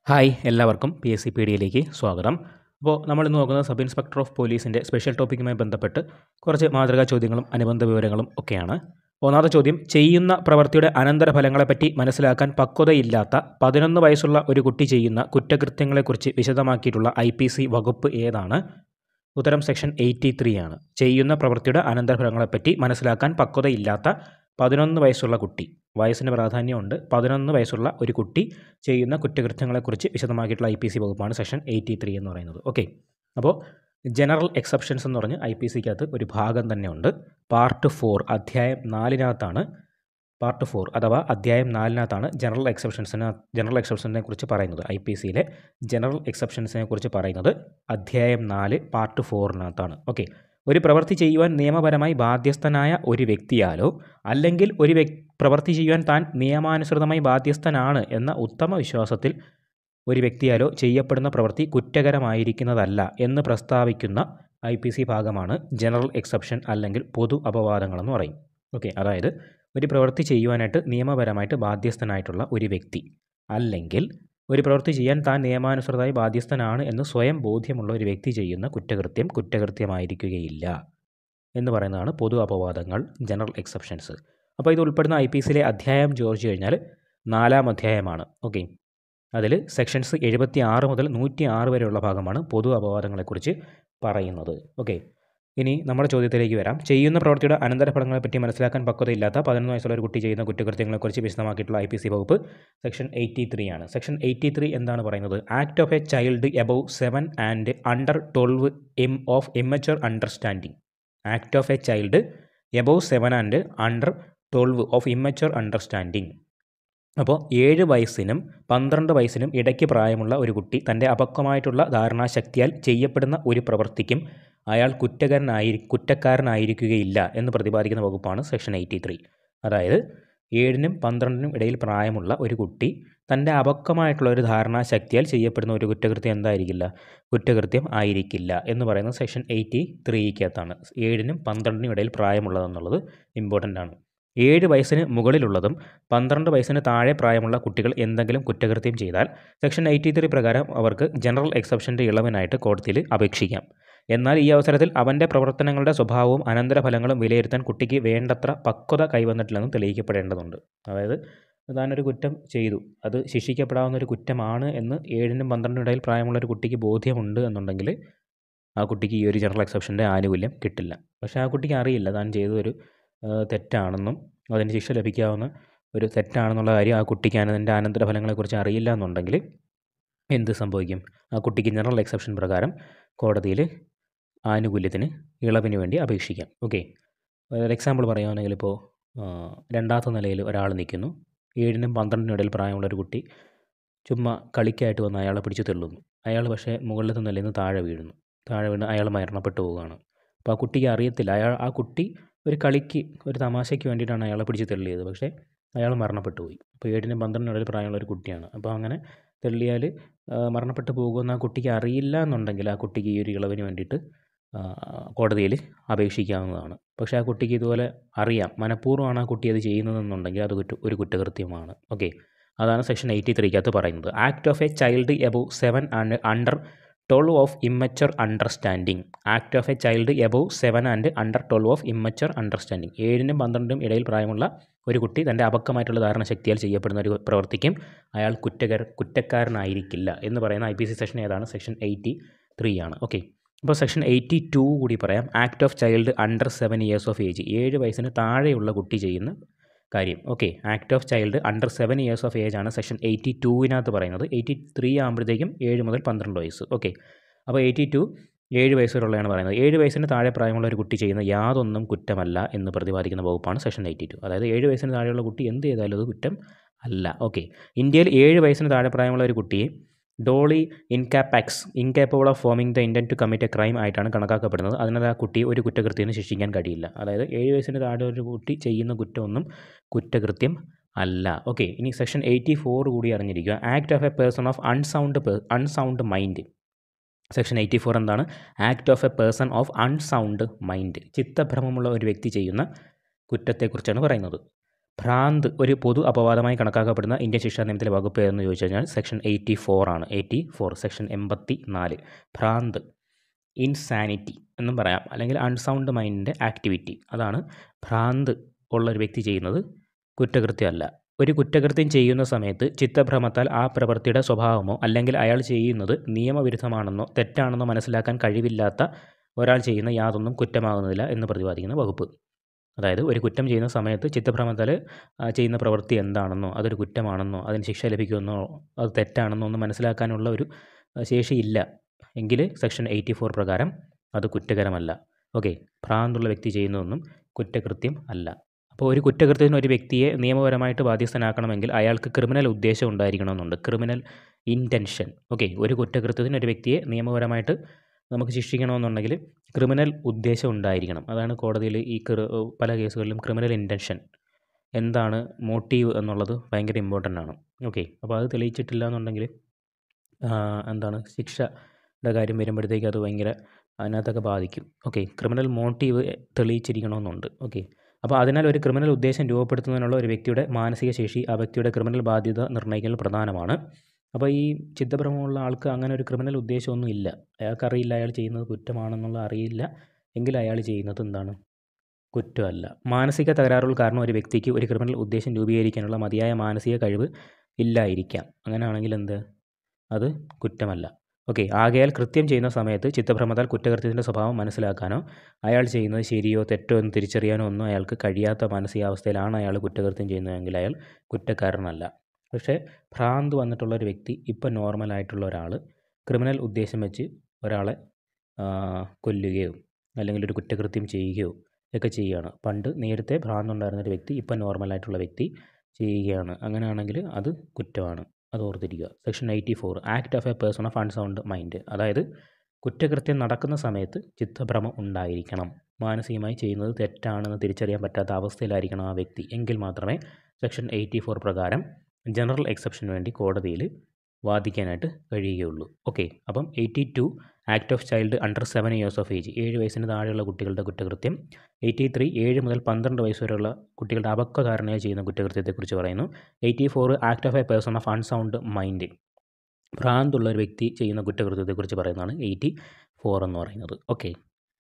hi എല്ലാവർക്കും P S C P ഡിയിലേക്ക് സ്വാഗതം അപ്പോൾ നമ്മൾ ഇന്ന് നോക്കുന്നത് സബ് ഇൻസ്പെക്ടർ ഓഫ് പോലീസിൻ്റെ സ്പെഷ്യൽ ടോപ്പിക്കുമായി ബന്ധപ്പെട്ട് കുറച്ച് മാതൃകാ ചോദ്യങ്ങളും അനുബന്ധ വിവരങ്ങളും ഒക്കെയാണ് ഒന്നാമത്തെ ചോദ്യം ചെയ്യുന്ന പ്രവൃത്തിയുടെ അനന്തരഫലങ്ങളെപ്പറ്റി മനസ്സിലാക്കാൻ പക്വതയില്ലാത്ത പതിനൊന്ന് വയസ്സുള്ള ഒരു കുട്ടി ചെയ്യുന്ന കുറ്റകൃത്യങ്ങളെക്കുറിച്ച് വിശദമാക്കിയിട്ടുള്ള ഐ പി സി വകുപ്പ് ഏതാണ് ഉത്തരം സെക്ഷൻ എയ്റ്റി ത്രീ ആണ് ചെയ്യുന്ന പ്രവൃത്തിയുടെ അനന്തരഫലങ്ങളെപ്പറ്റി മനസ്സിലാക്കാൻ പക്വതയില്ലാത്ത പതിനൊന്ന് വയസ്സുള്ള കുട്ടി വയസ്സിന് പ്രാധാന്യമുണ്ട് പതിനൊന്ന് വയസ്സുള്ള ഒരു കുട്ടി ചെയ്യുന്ന കുറ്റകൃത്യങ്ങളെക്കുറിച്ച് വിശദമാക്കിയിട്ടുള്ള ഐ പി സി വകുപ്പാണ് സെക്ഷൻ എയ്റ്റി ത്രീ എന്ന് പറയുന്നത് ഓക്കെ അപ്പോൾ ജനറൽ എക്സെപ്ഷൻസ് എന്ന് പറഞ്ഞ് ഐ പി സിക്കകത്ത് ഒരു ഭാഗം തന്നെ ഉണ്ട് പാർട്ട് ഫോർ അധ്യായം നാലിനകത്താണ് പാർട്ട് ഫോർ അഥവാ അധ്യായം നാലിനകത്താണ് ജനറൽ എക്സെപ്ഷൻസിനെ ജനറൽ എക്സെപ്ഷൻസിനെ കുറിച്ച് പറയുന്നത് ഐ പി സിയിലെ ജനറൽ എക്സെപ്ഷൻസിനെ കുറിച്ച് പറയുന്നത് അധ്യായം നാല് പാർട്ട് ഫോറിനകത്താണ് ഓക്കെ ഒരു പ്രവൃത്തി ചെയ്യുവാൻ നിയമപരമായി ബാധ്യസ്ഥനായ ഒരു വ്യക്തിയാലോ അല്ലെങ്കിൽ ഒരു വ്യക് പ്രവൃത്തി ചെയ്യുവാൻ താൻ നിയമാനുസൃതമായി ബാധ്യസ്ഥനാണ് എന്ന ഉത്തമ വിശ്വാസത്തിൽ ഒരു വ്യക്തിയാലോ ചെയ്യപ്പെടുന്ന പ്രവൃത്തി കുറ്റകരമായിരിക്കുന്നതല്ല എന്ന് പ്രസ്താവിക്കുന്ന ഐ പി സി ഭാഗമാണ് ജനറൽ എക്സെപ്ഷൻ അല്ലെങ്കിൽ പൊതു അപവാദങ്ങളെന്ന് പറയും ഓക്കെ അതായത് ഒരു പ്രവൃത്തി ചെയ്യുവാനായിട്ട് നിയമപരമായിട്ട് ബാധ്യസ്ഥനായിട്ടുള്ള ഒരു വ്യക്തി അല്ലെങ്കിൽ ഒരു പ്രവൃത്തി ചെയ്യാൻ താൻ നിയമാനുസൃതമായി ബാധ്യസ്ഥനാണ് എന്ന് സ്വയം ബോധ്യമുള്ള ഒരു വ്യക്തി ചെയ്യുന്ന കുറ്റകൃത്യം കുറ്റകൃത്യമായിരിക്കുകയില്ല എന്ന് പറയുന്നതാണ് പൊതു അപവാദങ്ങൾ ജനറൽ എക്സെപ്ഷൻസ് അപ്പോൾ ഇത് ഉൾപ്പെടുന്ന ഐ പി സിയിലെ അധ്യായം ചോദിച്ചു കഴിഞ്ഞാൽ നാലാം അധ്യായമാണ് ഓക്കെ അതിൽ സെക്ഷൻസ് എഴുപത്തി ആറ് മുതൽ നൂറ്റി ആറ് വരെയുള്ള ഭാഗമാണ് പൊതു അപവാദങ്ങളെക്കുറിച്ച് പറയുന്നത് ഓക്കെ ഇനി നമ്മുടെ ചോദ്യത്തിലേക്ക് വരാം ചെയ്യുന്ന പ്രവൃത്തിയുടെ അനന്തരഫലങ്ങളെപ്പറ്റി മനസ്സിലാക്കാൻ പക്വതയില്ലാത്ത പതിനൊന്ന് വയസ്സുള്ള ഒരു കുട്ടി ചെയ്യുന്ന കുറ്റകൃത്യങ്ങളെക്കുറിച്ച് വിശദമാക്കിയിട്ടുള്ള ഐ പി സി വകുപ്പ് സെക്ഷൻ എയ്റ്റി ത്രീ ആണ് സെക്ഷൻ എയ്റ്റി ത്രീ എന്താണ് പറയുന്നത് act of a child above seven and under twelve um of immature understanding act of a child above seven and under twelve of immature understanding അപ്പോൾ ഏഴ് വയസ്സിനും പന്ത്രണ്ട് വയസ്സിനും ഇടയ്ക്ക് പ്രായമുള്ള ഒരു കുട്ടി തൻ്റെ അപക്വമായിട്ടുള്ള ധാരണാശക്തിയാൽ ചെയ്യപ്പെടുന്ന ഒരു പ്രവൃത്തിക്കും അയാൾ കുറ്റക്കാരനായി കുറ്റക്കാരനായിരിക്കുകയില്ല എന്ന് പ്രതിപാദിക്കുന്ന വകുപ്പാണ് സെക്ഷൻ എയ്റ്റി ത്രീ അതായത് ഏഴിനും പന്ത്രണ്ടിനും ഇടയിൽ പ്രായമുള്ള ഒരു കുട്ടി തൻ്റെ അപക്വമായിട്ടുള്ള ഒരു ധാരണാശക്തിയാൽ ചെയ്യപ്പെടുന്ന ഒരു കുറ്റകൃത്യം എന്തായിരിക്കില്ല കുറ്റകൃത്യം ആയിരിക്കില്ല എന്ന് പറയുന്നത് സെക്ഷൻ എയ്റ്റി ത്രീക്കകത്താണ് ഏഴിനും പന്ത്രണ്ടിനും ഇടയിൽ പ്രായമുള്ളതെന്നുള്ളത് ഇമ്പോർട്ടൻ്റ് ആണ് ഏഴ് വയസ്സിന് മുകളിലുള്ളതും പന്ത്രണ്ട് വയസ്സിന് താഴെ പ്രായമുള്ള കുട്ടികൾ എന്തെങ്കിലും കുറ്റകൃത്യം ചെയ്താൽ സെക്ഷൻ എയ്റ്റി ത്രീ പ്രകാരം അവർക്ക് ജനറൽ എക്സെപ്ഷൻ്റെ ഇളവിനായിട്ട് കോടതിയിൽ അപേക്ഷിക്കാം എന്നാൽ ഈ അവസരത്തിൽ അവൻ്റെ പ്രവർത്തനങ്ങളുടെ സ്വഭാവവും അനന്തരഫലങ്ങളും വിലയിരുത്താൻ കുട്ടിക്ക് വേണ്ടത്ര പക്വത കൈവന്നിട്ടില്ലെന്ന് തെളിയിക്കപ്പെടേണ്ടതുണ്ട് അതായത് താനൊരു കുറ്റം ചെയ്തു അത് ശിക്ഷിക്കപ്പെടാവുന്ന ഒരു കുറ്റമാണ് എന്ന് ഏഴിനും പന്ത്രണ്ടിനും ഇടയിൽ പ്രായമുള്ള ഒരു കുട്ടിക്ക് ബോധ്യമുണ്ട് എന്നുണ്ടെങ്കിൽ ആ കുട്ടിക്ക് ഈ ഒരു ജനറൽ എക്സെപ്ഷൻ്റെ ആനുകൂല്യം കിട്ടില്ല പക്ഷേ ആ കുട്ടിക്ക് അറിയില്ല താൻ ചെയ്തൊരു തെറ്റാണെന്നും അതിന് ശിക്ഷ ലഭിക്കാവുന്ന ഒരു തെറ്റാണെന്നുള്ള കാര്യം ആ കുട്ടിക്ക് അതിൻ്റെ അനന്തരഫലങ്ങളെക്കുറിച്ച് അറിയില്ല എന്നുണ്ടെങ്കിൽ എന്ത് സംഭവിക്കും ആ കുട്ടിക്ക് ജനറൽ എക്സെപ്ഷൻ പ്രകാരം കോടതിയിൽ ആനുകൂല്യത്തിന് ഇളവിന് വേണ്ടി അപേക്ഷിക്കാം ഓക്കെ ഒരു എക്സാമ്പിൾ പറയുകയാണെങ്കിൽ ഇപ്പോൾ രണ്ടാമത്തെ നിലയിൽ ഒരാൾ നിൽക്കുന്നു ഏഴിനും പന്ത്രണ്ടിനും ഇടയിൽ പ്രായമുള്ള ഒരു കുട്ടി ചുമ്മാ കളിക്കായിട്ട് വന്ന് അയാളെ പിടിച്ച് തെള്ളുന്നു അയാൾ പക്ഷേ മുകളിലത്തെ നിലയിൽ നിന്ന് താഴെ വീഴുന്നു താഴെ വീണ് അയാൾ മരണപ്പെട്ടു പോവുകയാണ് അപ്പോൾ ആ കുട്ടിക്ക് അറിയത്തില്ല അയാൾ ആ കുട്ടി ഒരു കളിക്ക് ഒരു തമാശയ്ക്ക് വേണ്ടിയിട്ടാണ് അയാളെ പിടിച്ച് തെള്ളിയത് പക്ഷേ അയാൾ മരണപ്പെട്ടു പോയി അപ്പോൾ ഏഴിനും പന്ത്രണ്ടിനും ഇടയിൽ പ്രായമുള്ള ഒരു കുട്ടിയാണ് അപ്പോൾ അങ്ങനെ തെള്ളിയാൽ മരണപ്പെട്ടു പോകുമെന്ന് ആ കുട്ടിക്ക് അറിയില്ല എന്നുണ്ടെങ്കിൽ ആ കുട്ടിക്ക് ഈ ഒരു ഇളവിന് വേണ്ടിയിട്ട് കോടതിയിൽ അപേക്ഷിക്കാവുന്നതാണ് പക്ഷേ ആ കുട്ടിക്ക് ഇതുപോലെ അറിയാം മനഃപൂർവ്വമാണ് ആ കുട്ടി അത് ചെയ്യുന്നതെന്നുണ്ടെങ്കിൽ അത് കുറ്റ ഒരു കുറ്റകൃത്യമാണ് ഓക്കെ അതാണ് സെക്ഷൻ എയ്റ്റി ത്രീക്കകത്ത് പറയുന്നത് act of a child above seven and under twelve of immature understanding act of a child above seven and under twelve of immature understanding ഏഴിനും പന്ത്രണ്ടിനും ഇടയിൽ പ്രായമുള്ള ഒരു കുട്ടി തൻ്റെ അപക്വമായിട്ടുള്ള ധാരണശക്തിയാൽ ചെയ്യപ്പെടുന്ന ഒരു പ്രവർത്തിക്കും അയാൾ കുറ്റകര കുറ്റക്കാരനായിരിക്കില്ല എന്ന് പറയുന്ന ഐ പി സി സെക്ഷൻ ഏതാണ് സെക്ഷൻ എയ്റ്റി ത്രീ ആണ് ഓക്കെ അപ്പോൾ സെക്ഷൻ എയ്റ്റി ടു കൂടി പറയാം act of child under seven years of age ഏഴ് വയസ്സിന് താഴെയുള്ള കുട്ടി ചെയ്യുന്ന കാര്യം okay act of child under seven years of age ആണ് സെക്ഷൻ എയ്റ്റി ടൂവിനകത്ത് പറയുന്നത് എയ്റ്റി ത്രീ ആകുമ്പോഴത്തേക്കും ഏഴ് മുതൽ പന്ത്രണ്ട് വയസ്സ് ഓക്കെ അപ്പോൾ എയ്റ്റി ടു ഏഴ് വയസ്സുള്ളതാണ് പറയുന്നത് ഏഴ് വയസ്സിന് താഴെ പ്രായമുള്ള ഒരു കുട്ടി ചെയ്യുന്ന യാതൊന്നും കുറ്റമല്ല എന്ന് പ്രതിപാദിക്കുന്ന വകുപ്പാണ് സെക്ഷൻ എയ്റ്റി ടു അതായത് ഏഴ് വയസ്സിന് താഴെയുള്ള കുട്ടി എന്ത് ചെയ്താലും അത് കുറ്റം അല്ല ഓക്കെ ഇന്ത്യയിൽ ഏഴ് വയസ്സിന് താഴെ പ്രായമുള്ള ഒരു കുട്ടിയെ doli incapax incapable of forming the intent to commit a crime ആയിട്ടാണ് കണക്കാക്കപ്പെടുന്നത് അതിനാൽ ആ കുട്ടിയെ ഒരു കുറ്റകൃത്യത്തിന് ശിക്ഷിക്കാൻ കഴിയില്ല അതായത് ഏഴ് വയസ്സിന് താഴെ ഒരു കുട്ടി ചെയ്യുന്ന കുറ്റമൊന്നും കുറ്റകൃത്യം അല്ല ഓക്കെ ഇനി സെക്ഷൻ എയ്റ്റി ഫോർ കൂടി അറിഞ്ഞിരിക്കുക act of a person of unsound unsound mind section eighty four എന്താണ് act of a person of unsound mind ചിത്തഭ്രമമുള്ള ഒരു വ്യക്തി ചെയ്യുന്ന കുറ്റത്തെക്കുറിച്ചാണ് പറയുന്നത് ഭ്രാന്ത് ഒരു പൊതു അപവാദമായി കണക്കാക്കപ്പെടുന്ന ഇന്ത്യൻ ശിക്ഷാ നിയമത്തിലെ വകുപ്പ് ഏതെന്ന് ചോദിച്ചു കഴിഞ്ഞാൽ സെക്ഷൻ എയ്റ്റി ഫോർ ആണ് എയ്റ്റി ഫോർ സെക്ഷൻ എൺപത്തി നാല് ഭ്രാന്ത് ഇൻസാനിറ്റി എന്നും പറയാം അല്ലെങ്കിൽ അൺസൗണ്ട് മൈൻഡിൻ്റെ ആക്ടിവിറ്റി അതാണ് ഭ്രാന്ത് ഉള്ള ഒരു വ്യക്തി ചെയ്യുന്നത് കുറ്റകൃത്യമല്ല ഒരു കുറ്റകൃത്യം ചെയ്യുന്ന സമയത്ത് ചിത്തഭ്രമത്താൽ ആ പ്രവൃത്തിയുടെ സ്വഭാവമോ അല്ലെങ്കിൽ അയാൾ ചെയ്യുന്നത് നിയമവിരുദ്ധമാണെന്നോ തെറ്റാണെന്നോ മനസ്സിലാക്കാൻ കഴിവില്ലാത്ത ഒരാൾ ചെയ്യുന്ന യാതൊന്നും കുറ്റമാകുന്നില്ല എന്ന് പ്രതിപാദിക്കുന്ന വകുപ്പ് അതായത് ഒരു കുറ്റം ചെയ്യുന്ന സമയത്ത് ചിത്തഭ്രമത്താൽ ആ ചെയ്യുന്ന പ്രവൃത്തി എന്താണെന്നോ അതൊരു കുറ്റമാണെന്നോ അതിന് ശിക്ഷ ലഭിക്കുമെന്നോ അത് തെറ്റാണെന്നോ ഒന്നും മനസ്സിലാക്കാനുള്ള ഒരു ആ, ശേഷിയില്ല എങ്കിൽ സെക്ഷൻ എയ്റ്റി ഫോർ പ്രകാരം അത് കുറ്റകരമല്ല ഓക്കെ ഭ്രാന്തുള്ള വ്യക്തി ചെയ്യുന്നതൊന്നും കുറ്റകൃത്യം അല്ല അപ്പോൾ ഒരു കുറ്റകൃത്യത്തിന് ഒരു വ്യക്തിയെ നിയമപരമായിട്ട് ബാധ്യസ്ഥനാക്കണമെങ്കിൽ അയാൾക്ക് ക്രിമിനൽ ഉദ്ദേശം ഉണ്ടായിരിക്കണമെന്നുണ്ട് ക്രിമിനൽ ഇൻറ്റൻഷൻ ഓക്കെ ഒരു കുറ്റകൃത്യത്തിന് ഒരു വ്യക്തിയെ നിയമപരമായിട്ട് നമുക്ക് ശിക്ഷിക്കണമെന്നുണ്ടെങ്കിൽ ക്രിമിനൽ ഉദ്ദേശം ഉണ്ടായിരിക്കണം അതാണ് കോടതിയിൽ ഈ ക്രി പല കേസുകളിലും ക്രിമിനൽ ഇൻറ്റൻഷൻ എന്താണ് മോട്ടീവ് എന്നുള്ളത് ഭയങ്കര ഇമ്പോർട്ടൻ്റ് ആണ് ഓക്കെ അപ്പോൾ അത് തെളിയിച്ചിട്ടില്ല എന്നുണ്ടെങ്കിൽ ആ, എന്താണ് ശിക്ഷയുടെ കാര്യം വരുമ്പോഴത്തേക്ക് അത് ഭയങ്കര അതിനകത്തൊക്കെ ബാധിക്കും ഓക്കെ ക്രിമിനൽ മോട്ടീവ് തെളിയിച്ചിരിക്കണമെന്നുണ്ട് ഓക്കെ അപ്പോൾ അതിനാൽ ഒരു ക്രിമിനൽ ഉദ്ദേശം രൂപപ്പെടുത്തുന്നതിനുള്ള ഒരു വ്യക്തിയുടെ മാനസിക ശേഷി ആ വ്യക്തിയുടെ ക്രിമിനൽ ബാധ്യത നിർണ്ണയിക്കുന്നത് പ്രധാനമാണ് അപ്പോൾ ഈ ചിത്തഭ്രമമുള്ള ആൾക്ക് അങ്ങനെ ഒരു ക്രിമിനൽ ഉദ്ദേശമൊന്നും ഇല്ല അയാൾക്കറിയില്ല അയാൾ ചെയ്യുന്നത് കുറ്റമാണെന്നുള്ള അറിയില്ല എങ്കിൽ അയാൾ ചെയ്യുന്നത് എന്താണ് കുറ്റമല്ല മാനസിക തകരാറുകൾ കാരണം ഒരു വ്യക്തിക്ക് ഒരു ക്രിമിനൽ ഉദ്ദേശം രൂപീകരിക്കാനുള്ള മതിയായ മാനസിക കഴിവ് ഇല്ലായിരിക്കാം അങ്ങനെയാണെങ്കിൽ എന്ത് അത് കുറ്റമല്ല ഓക്കെ ആകയാൽ കൃത്യം ചെയ്യുന്ന സമയത്ത് ചിത്തഭ്രമത്താൽ കുറ്റകൃത്യത്തിൻ്റെ സ്വഭാവം മനസ്സിലാക്കാനോ അയാൾ ചെയ്യുന്നത് ശരിയോ തെറ്റോ എന്ന് തിരിച്ചറിയാനോ ഒന്നും അയാൾക്ക് കഴിയാത്ത മാനസികാവസ്ഥയിലാണ് അയാൾ കുറ്റകൃത്യം ചെയ്യുന്നതെങ്കിൽ അയാൾ കുറ്റക്കാരനല്ല പക്ഷേ ഭ്രാന്ത് വന്നിട്ടുള്ള ഒരു വ്യക്തി ഇപ്പം നോർമലായിട്ടുള്ള ഒരാൾ ക്രിമിനൽ ഉദ്ദേശം വെച്ച് ഒരാളെ ആ, കൊല്ലുകയോ അല്ലെങ്കിൽ ഒരു കുറ്റകൃത്യം ചെയ്യുകയോ ഒക്കെ ചെയ്യുകയാണ് പണ്ട് നേരത്തെ ഭ്രാന്തുണ്ടായിരുന്ന ഒരു വ്യക്തി ഇപ്പം നോർമലായിട്ടുള്ള വ്യക്തി ചെയ്യുകയാണ് അങ്ങനെയാണെങ്കിൽ അത് കുറ്റമാണ് അത് ഓർത്തിരിക്കുക section eighty four act of a person of unsound mind അതായത് കുറ്റകൃത്യം നടക്കുന്ന സമയത്ത് ചിത്തഭ്രമം ഉണ്ടായിരിക്കണം മാനസികമായി ചെയ്യുന്നത് തെറ്റാണെന്ന് തിരിച്ചറിയാൻ പറ്റാത്ത അവസ്ഥയിലായിരിക്കണം ആ വ്യക്തി എങ്കിൽ മാത്രമേ സെക്ഷൻ എയ്റ്റി ഫോർ പ്രകാരം ജനറൽ എക്സെപ്ഷന് വേണ്ടി കോടതിയിൽ വാദിക്കാനായിട്ട് കഴിയുകയുള്ളൂ ഓക്കെ അപ്പം eighty two act of child under seven years of age ഏഴ് വയസ്സിന് താഴെയുള്ള കുട്ടികളുടെ കുറ്റകൃത്യം എയ്റ്റി ത്രീ ഏഴ് മുതൽ പന്ത്രണ്ട് വയസ്സ് വരെയുള്ള കുട്ടികളുടെ അപക്വധാരണയെ ചെയ്യുന്ന കുറ്റകൃത്യത്തെക്കുറിച്ച് പറയുന്നു eighty four act of a person of unsound mind ഭ്രാന്തുള്ള ഒരു വ്യക്തി ചെയ്യുന്ന കുറ്റകൃത്യത്തെക്കുറിച്ച് പറയുന്നതാണ് എയ്റ്റി ഫോർ എന്ന് പറയുന്നത് ഓക്കെ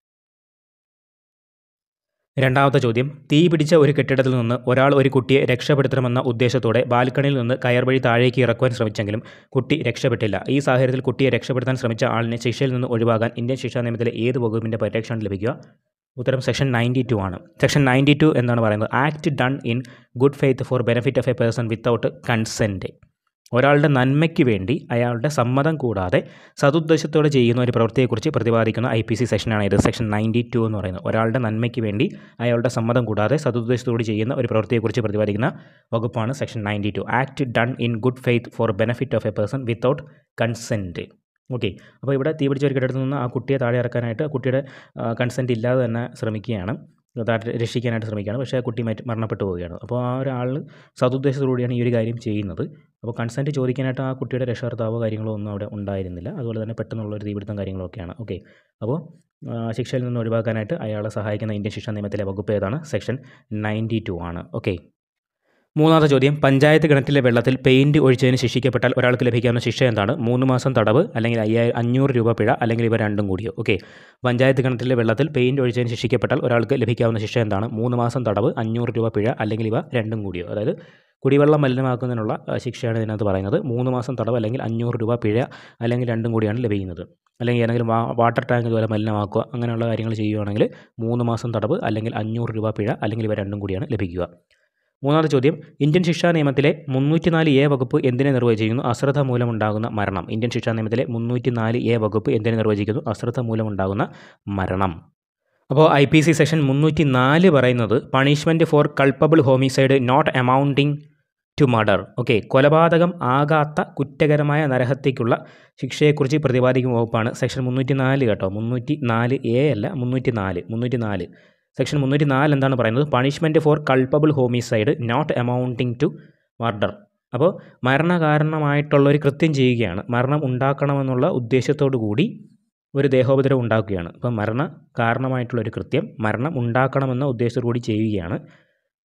രണ്ടാമത്തെ ചോദ്യം തീ പിടിച്ച ഒരു കെട്ടിടത്തിൽ നിന്ന് ഒരാൾ ഒരു കുട്ടിയെ രക്ഷപ്പെടുത്തണമെന്ന ഉദ്ദേശത്തോടെ ബാൽക്കണിയിൽ നിന്ന് കയർ വഴി താഴേക്ക് ഇറക്കുവാൻ ശ്രമിച്ചെങ്കിലും കുട്ടി രക്ഷപ്പെട്ടില്ല ഈ സാഹചര്യത്തിൽ കുട്ടിയെ രക്ഷപ്പെടുത്താൻ ശ്രമിച്ച ആളിനെ ശിക്ഷയിൽ നിന്ന് ഒഴിവാകാൻ ഇന്ത്യൻ ശിക്ഷാ നിയമത്തിലെ ഏത് വകുപ്പിൻ്റെ പരിരക്ഷണം ലഭിക്കുക ഉത്തരം സെക്ഷൻ നയൻറ്റി ടു ആണ് സെക്ഷൻ നയൻറ്റി ടു എന്നാണ് പറയുന്നത് act done in good faith for benefit of a person without consent ഒരാളുടെ നന്മയ്ക്ക് വേണ്ടി അയാളുടെ സമ്മതം കൂടാതെ സതുദ്ദേശത്തോടെ ചെയ്യുന്ന ഒരു പ്രവൃത്തിയെക്കുറിച്ച് പ്രതിപാദിക്കുന്ന ഐ പി സി സെക്ഷനാണ് ഇത് സെക്ഷൻ നയൻറ്റി ടു എന്ന് പറയുന്നത് ഒരാളുടെ നന്മയ്ക്ക് വേണ്ടി അയാളുടെ സമ്മതം കൂടാതെ സതുദ്ദേശത്തോടെ ചെയ്യുന്ന ഒരു പ്രവൃത്തിയെക്കുറിച്ച് പ്രതിപാദിക്കുന്ന വകുപ്പാണ് section ninety two act done in good faith for benefit of a person without consent okay അപ്പോൾ ഇവിടെ തീ പിടിച്ച ഒരു കിടത്തിൽ നിന്ന് ആ കുട്ടിയെ താഴെ ഇറക്കാനായിട്ട് ആ കുട്ടിയുടെ കൺസെൻറ്റ് ഇല്ലാതെ തന്നെ ശ്രമിക്കുകയാണ് താഴെ രക്ഷിക്കാനായിട്ട് ശ്രമിക്കുകയാണ് പക്ഷേ ആ കുട്ടി മറ്റ് മരണപ്പെട്ടു പോവുകയാണ് അപ്പോൾ ആ ഒരാൾ സതുദ്ദേശത്തോടുകൂടിയാണ് ഈ ഒരു കാര്യം ചെയ്യുന്നത് അപ്പോൾ കൺസെൻറ്റ് ചോദിക്കാനായിട്ട് ആ കുട്ടിയുടെ രക്ഷകർത്താവോ കാര്യങ്ങളോ ഒന്നും അവിടെ ഉണ്ടായിരുന്നില്ല അതുപോലെ തന്നെ പെട്ടെന്നുള്ള ഒരു തീപിടുത്തം കാര്യങ്ങളൊക്കെയാണ് ഓക്കെ അപ്പോൾ ആ, ശിക്ഷയിൽ നിന്ന് ഒഴിവാക്കാനായിട്ട് അയാളെ സഹായിക്കുന്ന ഇന്ത്യൻ ശിക്ഷാ നിയമത്തിലെ വകുപ്പ് ഏതാണ് സെക്ഷൻ നയൻറ്റി ടു ആണ് ഓക്കെ മൂന്നാമത്തെ ചോദ്യം പഞ്ചായത്ത് കിണറ്റിലെ വെള്ളത്തിൽ പെയിൻറ് ഒഴിച്ചതിന് ശിക്ഷിക്കപ്പെട്ടാൽ ഒരാൾക്ക് ലഭിക്കാവുന്ന ശിക്ഷ എന്താണ് മൂന്ന് മാസം തടവ് അല്ലെങ്കിൽ അയ്യായിരം അഞ്ഞൂറ് രൂപ പിഴ അല്ലെങ്കിൽ ഇവ രണ്ടും കൂടിയോ ഓക്കെ പഞ്ചായത്ത് കിണറ്റിലെ വെള്ളത്തിൽ പെയിൻറ് ഒഴിച്ചതിന് ശിക്ഷിക്കപ്പെട്ടാൽ ഒരാൾക്ക് ലഭിക്കാവുന്ന ശിക്ഷ എന്താണ് മൂന്ന് മാസം തടവ് അഞ്ഞൂറ് രൂപ പിഴ അല്ലെങ്കിൽ ഇവ രണ്ടും കൂടിയോ അതായത് കുടിവെള്ളം മലിനമാക്കുന്നതിനുള്ള ആ, ശിക്ഷയാണ് ഇതിനകത്ത് പറയുന്നത് മൂന്ന് മാസം തടവ് അല്ലെങ്കിൽ അഞ്ഞൂറ് രൂപ പിഴ അല്ലെങ്കിൽ രണ്ടും കൂടിയാണ് ലഭിക്കുന്നത് അല്ലെങ്കിൽ ഏതെങ്കിലും വാ വാട്ടർ ടാങ്ക് ഇതുപോലെ മലിനമാക്കുക അങ്ങനെയുള്ള കാര്യങ്ങൾ ചെയ്യുകയാണെങ്കിൽ മൂന്ന് മാസം തടവ് അല്ലെങ്കിൽ അഞ്ഞൂറ് രൂപ പിഴ അല്ലെങ്കിൽ ഇവ രണ്ടും കൂടിയാണ് ലഭിക്കുക മൂന്നാമത്തെ ചോദ്യം ഇന്ത്യൻ ശിക്ഷാ നിയമത്തിലെ മുന്നൂറ്റിനാല് എ വകുപ്പ് എന്തിനെ നിർവചിക്കുന്നു അശ്രദ്ധ മൂലമുണ്ടാകുന്ന മരണം ഇന്ത്യൻ ശിക്ഷാ നിയമത്തിലെ മുന്നൂറ്റിനാല് എ വകുപ്പ് എന്തിനെ നിർവചിക്കുന്നു അശ്രദ്ധ മൂലമുണ്ടാകുന്ന മരണം അപ്പോൾ ഐ പി സി സെക്ഷൻ മുന്നൂറ്റി നാല് പറയുന്നത് punishment for culpable homicide not amounting to murder okay കൊലപാതകം ആകാത്ത കുറ്റകരമായ നരഹത്യക്കുള്ള ശിക്ഷയെക്കുറിച്ച് പ്രതിപാദിക്കുന്ന വകുപ്പാണ് സെക്ഷൻ മുന്നൂറ്റി നാല് കേട്ടോ മുന്നൂറ്റി നാല് എ അല്ല മുന്നൂറ്റി നാല് മുന്നൂറ്റി നാല് സെക്ഷൻ മുന്നൂറ്റി നാല് എന്താണ് പറയുന്നത് punishment for culpable homicide not amounting to murder അപ്പോൾ മരണകാരണമായിട്ടുള്ള ഒരു കൃത്യം ചെയ്യുകയാണ് മരണം ഉണ്ടാക്കണമെന്നുള്ള ഉദ്ദേശത്തോടു കൂടി ഒരു ദേഹോപദ്രവം ഉണ്ടാക്കുകയാണ് അപ്പോൾ മരണ കാരണമായിട്ടുള്ള ഒരു കൃത്യം മരണം ഉണ്ടാക്കണമെന്ന ഉദ്ദേശത്തോടു കൂടി ചെയ്യുകയാണ്